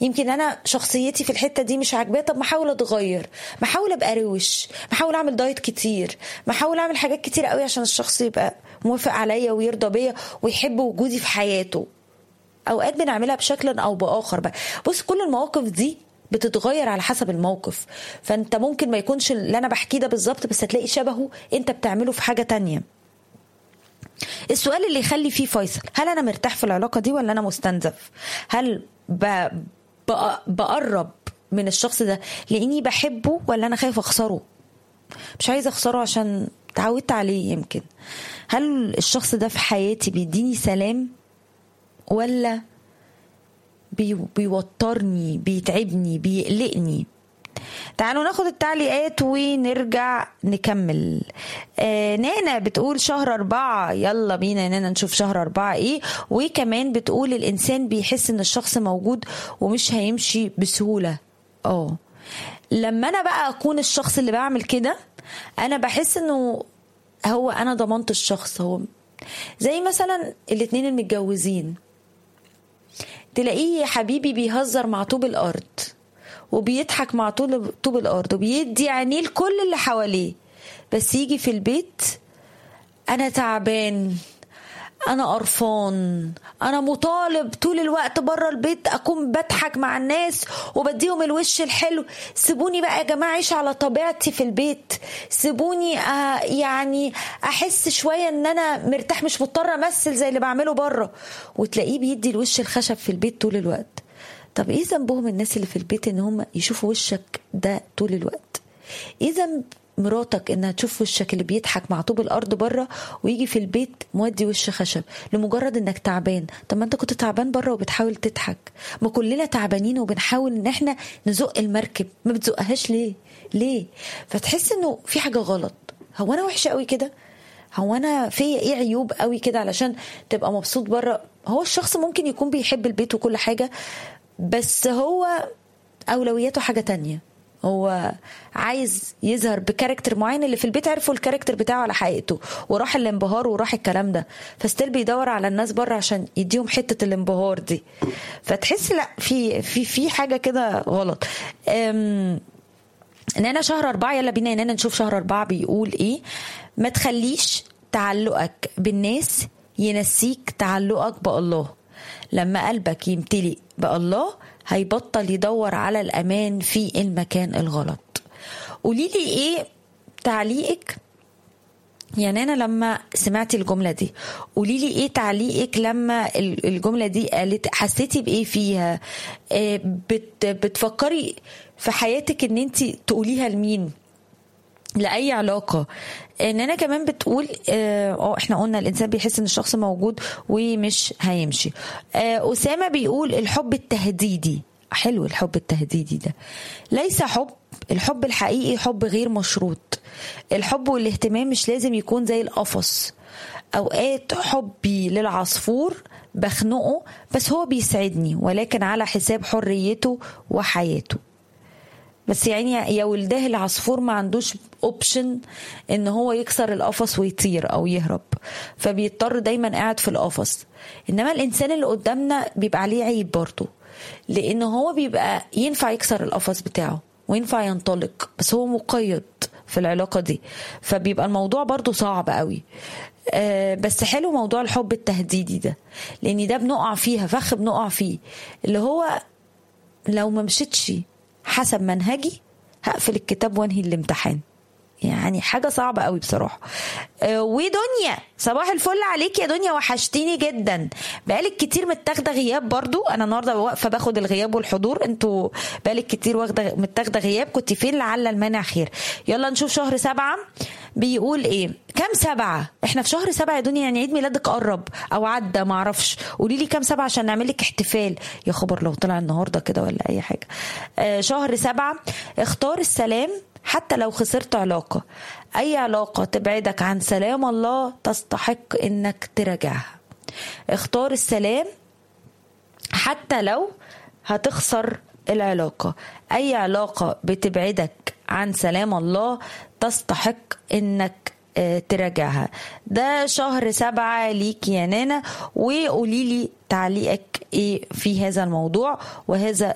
يمكن انا شخصيتي في الحته دي مش عاجباه طب ما احاول اتغير ما احاول ابقى روش ما احاول اعمل دايت كتير ما احاول اعمل حاجات كتير قوي عشان الشخص يبقى موافق عليا ويرضى بيا ويحب وجودي في حياته اوقات بنعملها بشكل او باخر بقى بص كل المواقف دي بتتغير على حسب الموقف فانت ممكن ما يكونش اللي انا بحكيه ده بالظبط بس هتلاقي شبهه انت بتعمله في حاجه تانية السؤال اللي يخلي فيه فيصل هل انا مرتاح في العلاقه دي ولا انا مستنزف هل ب... ب... بقرب من الشخص ده لاني بحبه ولا انا خايف اخسره مش عايزه اخسره عشان تعودت عليه يمكن هل الشخص ده في حياتي بيديني سلام ولا بي... بيوترني بيتعبني بيقلقني تعالوا ناخد التعليقات ونرجع نكمل آه نانا بتقول شهر أربعة يلا بينا يا نانا نشوف شهر أربعة إيه وكمان بتقول الإنسان بيحس إن الشخص موجود ومش هيمشي بسهولة اه لما أنا بقى أكون الشخص اللي بعمل كده أنا بحس إنه هو أنا ضمنت الشخص هو زي مثلا الاتنين المتجوزين تلاقيه يا حبيبي بيهزر مع طوب الأرض وبيضحك مع طول طوب الارض وبيدي عينيه لكل اللي حواليه بس يجي في البيت انا تعبان انا قرفان انا مطالب طول الوقت بره البيت اكون بضحك مع الناس وبديهم الوش الحلو سيبوني بقى يا جماعه اعيش على طبيعتي في البيت سيبوني آه يعني احس شويه ان انا مرتاح مش مضطر امثل زي اللي بعمله بره وتلاقيه بيدي الوش الخشب في البيت طول الوقت طب ايه ذنبهم الناس اللي في البيت ان هم يشوفوا وشك ده طول الوقت ايه ذنب مراتك انها تشوف وشك اللي بيضحك مع طوب الارض بره ويجي في البيت مودي وش خشب لمجرد انك تعبان طب ما انت كنت تعبان بره وبتحاول تضحك ما كلنا تعبانين وبنحاول ان احنا نزق المركب ما بتزقهاش ليه ليه فتحس انه في حاجه غلط هو انا وحشه قوي كده هو انا فيا ايه عيوب قوي كده علشان تبقى مبسوط بره هو الشخص ممكن يكون بيحب البيت وكل حاجه بس هو اولوياته حاجه تانية هو عايز يظهر بكاركتر معين اللي في البيت عرفوا الكاركتر بتاعه على حقيقته وراح الانبهار وراح الكلام ده فستيل بيدور على الناس بره عشان يديهم حته الانبهار دي فتحس لا في في في حاجه كده غلط أم نانا شهر أربعة يلا بينا يا نانا نشوف شهر أربعة بيقول إيه ما تخليش تعلقك بالناس ينسيك تعلقك بالله لما قلبك يمتلئ بالله هيبطل يدور على الأمان في المكان الغلط قولي لي إيه تعليقك يعني أنا لما سمعتي الجملة دي قولي لي إيه تعليقك لما الجملة دي قالت حسيتي بإيه فيها بت بتفكري في حياتك إن أنت تقوليها لمين لاي علاقه ان انا كمان بتقول اه احنا قلنا الانسان بيحس ان الشخص موجود ومش هيمشي آه اسامه بيقول الحب التهديدي حلو الحب التهديدي ده ليس حب الحب الحقيقي حب غير مشروط الحب والاهتمام مش لازم يكون زي القفص اوقات حبي للعصفور بخنقه بس هو بيسعدني ولكن على حساب حريته وحياته بس يعني يا ولداه العصفور ما عندوش اوبشن ان هو يكسر القفص ويطير او يهرب فبيضطر دايما قاعد في القفص انما الانسان اللي قدامنا بيبقى عليه عيب برضه لان هو بيبقى ينفع يكسر القفص بتاعه وينفع ينطلق بس هو مقيد في العلاقه دي فبيبقى الموضوع برضه صعب قوي آه بس حلو موضوع الحب التهديدي ده لان ده بنقع فيها فخ بنقع فيه اللي هو لو ما مشيتش حسب منهجي هقفل الكتاب وانهي الامتحان يعني حاجه صعبه قوي بصراحه أه ودنيا صباح الفل عليك يا دنيا وحشتيني جدا بقالك كتير متاخده غياب برضو انا النهارده واقفه باخد الغياب والحضور انتوا بقالك كتير واخده متاخده غياب كنت فين لعل المانع خير يلا نشوف شهر سبعة بيقول ايه كام سبعة احنا في شهر سبعة يا دنيا يعني عيد ميلادك قرب او عدى معرفش قولي لي كام سبعة عشان نعمل لك احتفال يا خبر لو طلع النهارده كده ولا اي حاجه آه شهر سبعة اختار السلام حتى لو خسرت علاقة أي علاقة تبعدك عن سلام الله تستحق إنك تراجعها اختار السلام حتى لو هتخسر العلاقة أي علاقة بتبعدك عن سلام الله تستحق إنك تراجعها ده شهر سبعة ليك يا نانا وقولي لي تعليقك ايه في هذا الموضوع وهذا